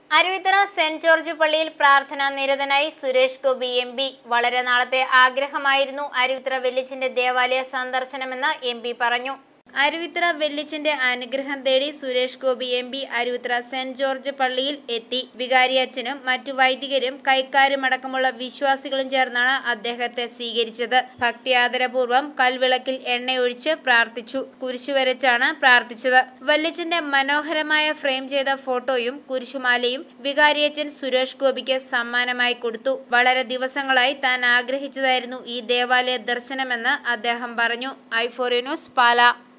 Aruvithura saint George പള്ളിയിൽ പ്രാർത്ഥനാ നിരതനായി സുരേഷ് ഗോപി എം പി വളരെ നാളത്തെ ആഗ്രഹമായിരുന്നു അരുവിത്തറ വെല്ലിച്ചിന്റെ ദേവാലയ സന്ദർശനമെന്ന് എം പി പറഞ്ഞു അരുവിത്തറ വെല്ലിച്ചിന്റെ അനുഗ്രഹം തേടി Suresh Gopi M P Aruvithura saint George പള്ളിയിൽ എത്തി വികാരിയച്ഛനും മറ്റു വൈദികരും കൈക്കാരുമടക്കമുള്ള വിശ്വാസികളും ചേർന്നാണ് അദ്ദേഹത്തെ സ്വീകരിച്ചത് ഭക്തിയാദരപൂർവ്വം കൽവിളക്കിൽ എണ്ണയൊഴിച്ച് പ്രാർത്ഥിച്ചു കുരിശു വരച്ചാണ് പ്രാർത്ഥിച്ചത് വല്ലിച്ചന്റെ മനോഹരമായ ഫ്രെയിം ചെയ്ത ഫോട്ടോയും കുരിശുമാലയും വികാരിയച്ഛൻ സുരേഷ് ഗോപിക്ക് സമ്മാനമായി കൊടുത്തു വളരെ ദിവസങ്ങളായി താൻ ആഗ്രഹിച്ചതായിരുന്നു ഈ ദേവാലയ ദർശനമെന്ന് അദ്ദേഹം പറഞ്ഞു ഐഫോറി ന്യൂസ് പാല